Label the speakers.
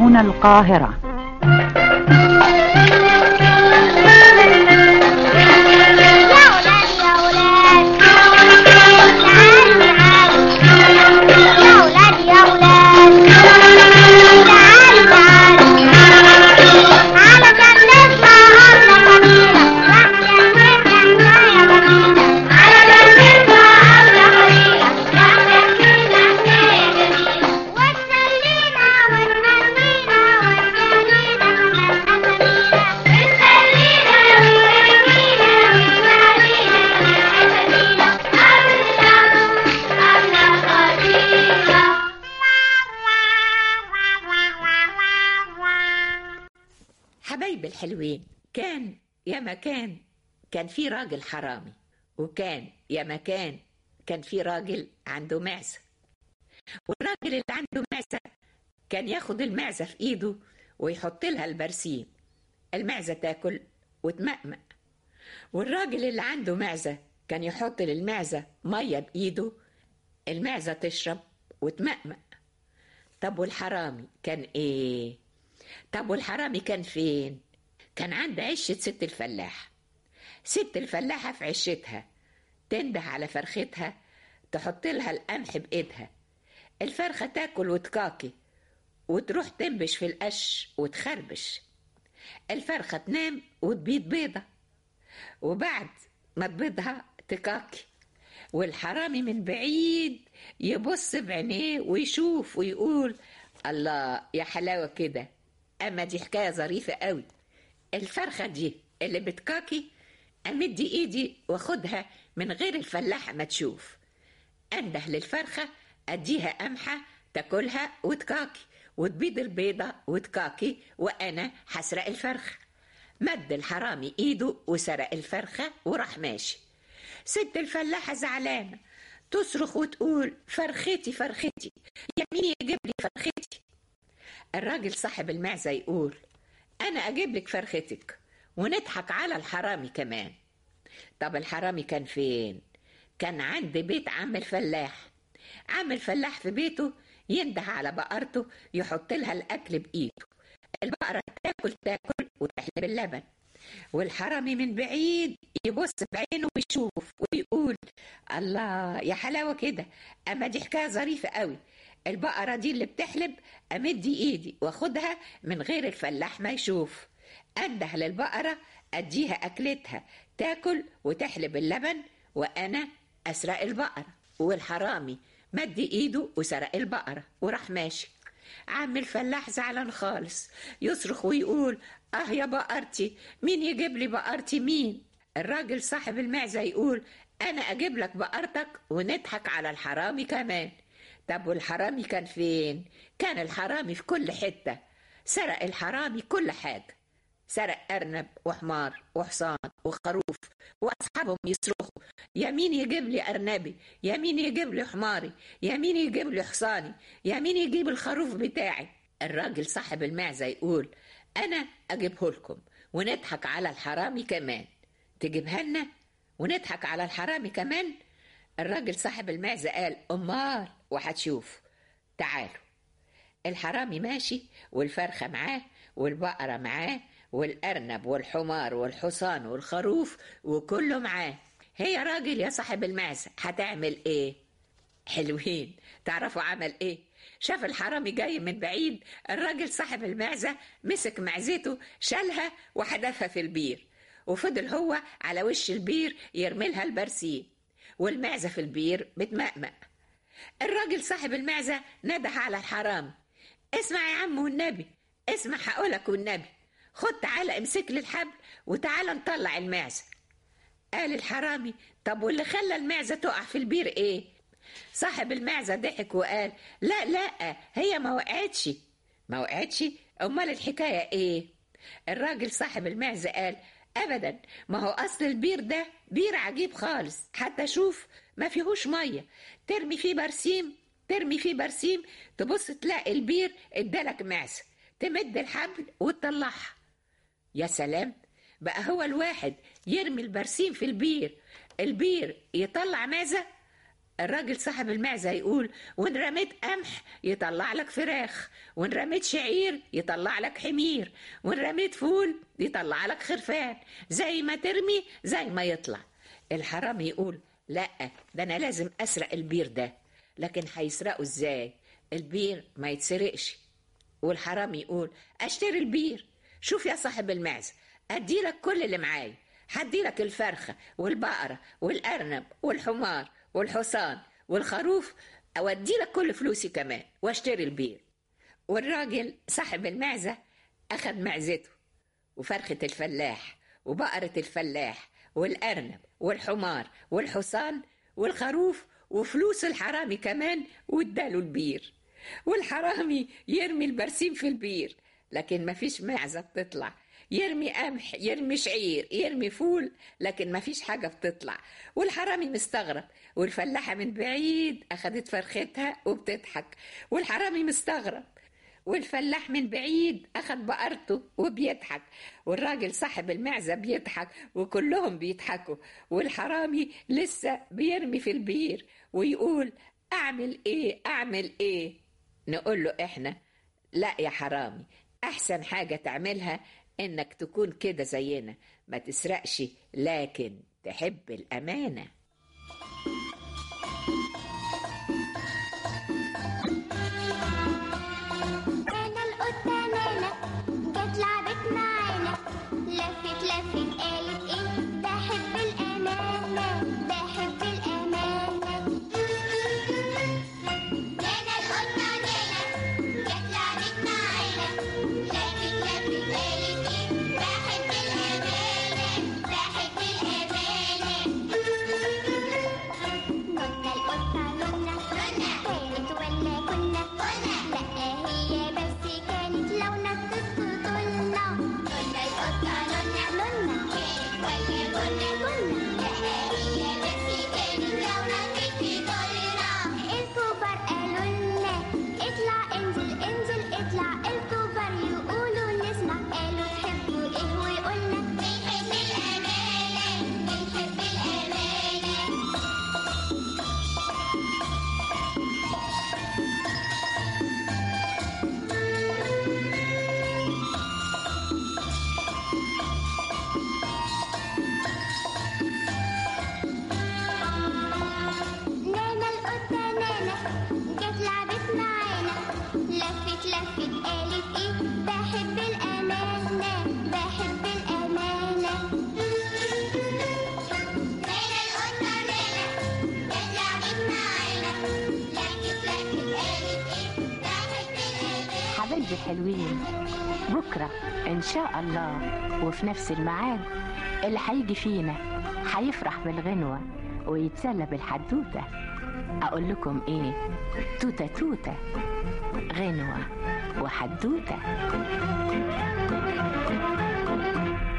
Speaker 1: هنا القاهرة
Speaker 2: حبايب الحلوين كان يا مكان كان في راجل حرامي وكان يا مكان كان في راجل عنده معزة والراجل اللي عنده معزة كان ياخد المعزة في ايده ويحط لها البرسيم المعزة تاكل وتمأمأ والراجل اللي عنده معزة كان يحط للمعزة مية بإيده المعزة تشرب وتمأمأ طب والحرامي كان ايه طب والحرامي كان فين كان عند عشة ست الفلاح ست الفلاحة في عشتها تنده على فرختها تحط لها القمح بإيدها الفرخة تاكل وتكاكي وتروح تنبش في القش وتخربش الفرخة تنام وتبيض بيضة وبعد ما تبيضها تكاكي والحرامي من بعيد يبص بعينيه ويشوف ويقول الله يا حلاوة كده أما دي حكاية ظريفة قوي الفرخة دي اللي بتكاكي أمد إيدي وأخدها من غير الفلاحة ما تشوف أنده للفرخة أديها قمحة تاكلها وتكاكي وتبيض البيضة وتكاكي وأنا حسرق الفرخة مد الحرامي إيده وسرق الفرخة وراح ماشي ست الفلاحة زعلانة تصرخ وتقول فرختي فرختي يا مين يجيب لي فرختي الراجل صاحب المعزة يقول أنا أجيب لك فرختك ونضحك على الحرامي كمان طب الحرامي كان فين؟ كان عند بيت عم الفلاح عم الفلاح في بيته ينده على بقرته يحط لها الأكل بإيده البقرة تاكل تاكل وتحلب اللبن والحرامي من بعيد يبص بعينه ويشوف ويقول الله يا حلاوة كده أما دي حكاية ظريفة قوي البقرة دي اللي بتحلب أمدي إيدي وأخدها من غير الفلاح ما يشوف أنده للبقرة أديها أكلتها تاكل وتحلب اللبن وأنا أسرق البقرة والحرامي مد إيده وسرق البقرة وراح ماشي عم الفلاح زعلان خالص يصرخ ويقول اه يا بقرتي مين يجيب لي بقرتي مين الراجل صاحب المعزة يقول انا اجيب لك بقرتك ونضحك على الحرامي كمان طب والحرامي كان فين كان الحرامي في كل حتة سرق الحرامي كل حاجة سرق أرنب وحمار وحصان وخروف وأصحابهم يصرخوا يا مين يجيب لي أرنبي يا مين يجيب لي حماري يا مين يجيب لي حصاني يا مين يجيب الخروف بتاعي الراجل صاحب المعزة يقول أنا أجيبه لكم ونضحك على الحرامي كمان تجيبها لنا ونضحك على الحرامي كمان الراجل صاحب المعزة قال أمال وهتشوف تعالوا الحرامي ماشي والفرخة معاه والبقرة معاه والأرنب والحمار والحصان والخروف وكله معاه هي راجل يا صاحب المعزة هتعمل ايه حلوين تعرفوا عمل ايه شاف الحرامي جاي من بعيد الراجل صاحب المعزة مسك معزته شالها وحدفها في البير وفضل هو على وش البير يرملها البرسيم والمعزة في البير بتمأمأ الراجل صاحب المعزة نده على الحرامي اسمع يا عم والنبي اسمع هقولك والنبي خد تعالى امسك لي الحبل وتعالى نطلع المعزة قال الحرامي طب واللي خلى المعزة تقع في البير ايه صاحب المعزة ضحك وقال لا لا هي ما وقعتش ما وقعتش امال الحكاية ايه الراجل صاحب المعزة قال ابدا ما هو اصل البير ده بير عجيب خالص حتى شوف ما فيهوش ميه ترمي فيه برسيم ترمي فيه برسيم تبص تلاقي البير ادالك معزه تمد الحبل وتطلعها يا سلام بقى هو الواحد يرمي البرسيم في البير البير يطلع معزه الراجل صاحب المعزة يقول وإن رميت قمح يطلع لك فراخ وإن رميت شعير يطلع لك حمير وإن رميت فول يطلع لك خرفان زي ما ترمي زي ما يطلع الحرامي يقول لا ده أنا لازم أسرق البير ده لكن هيسرقه إزاي البير ما يتسرقش والحرامي يقول اشتري البير شوف يا صاحب المعزة اديلك كل اللي معايا هديلك الفرخة والبقرة والأرنب والحمار والحصان والخروف أوديلك كل فلوسي كمان واشتري البير والراجل صاحب المعزة أخد معزته وفرخة الفلاح وبقرة الفلاح والأرنب والحمار والحصان والخروف وفلوس الحرامي كمان واداله البير والحرامي يرمي البرسيم في البير لكن مفيش معزة بتطلع يرمي قمح يرمي شعير يرمي فول لكن مفيش حاجة بتطلع والحرامي مستغرب والفلاحة من بعيد أخدت فرختها وبتضحك والحرامي مستغرب والفلاح من بعيد أخد بقرته وبيضحك والراجل صاحب المعزة بيضحك وكلهم بيضحكوا والحرامي لسه بيرمي في البير ويقول أعمل إيه أعمل إيه نقول له إحنا لا يا حرامي أحسن حاجة تعملها إنك تكون كده زينا ما تسرقش لكن تحب الأمانة
Speaker 1: أنا القطة نانا جت لعبت معانا لفت لفت قالت إيه بحب الأمانة بحب الأمانة نانا القطة نانا جت لعبت معانا لفت لفت قالت إيه بحب الأمانة بحب الأمانة نونا القطة نونا كانت ولا كنا لا هي بس كانت لو نطت طولنا نونا القطة نونا نونا كانت ولا كنا كنا لا هي بس كانت لو نطت طولنا الكبار قالوا لنا اطلع انزل انزل اطلع الكبار يقولوا نسمع قالوا تحبوا ايه ويقولنا بنحب الأمانة بنحب الأمانة نانا القطة نانا جت لعبت معانا لفت لفت قالت ايه بحب الأمانة بحب الأمانة نانا القطة نانا جت لعبت معانا لفت لفت قالت ايه بحب الأمانة
Speaker 3: حبايبي الحلوين بكرة إن شاء الله وفي نفس الميعاد اللي هيجي فينا هيفرح بالغنوة ويتسلى بالحدوتة أقول لكم إيه توتة توتة غنوة وحدوتة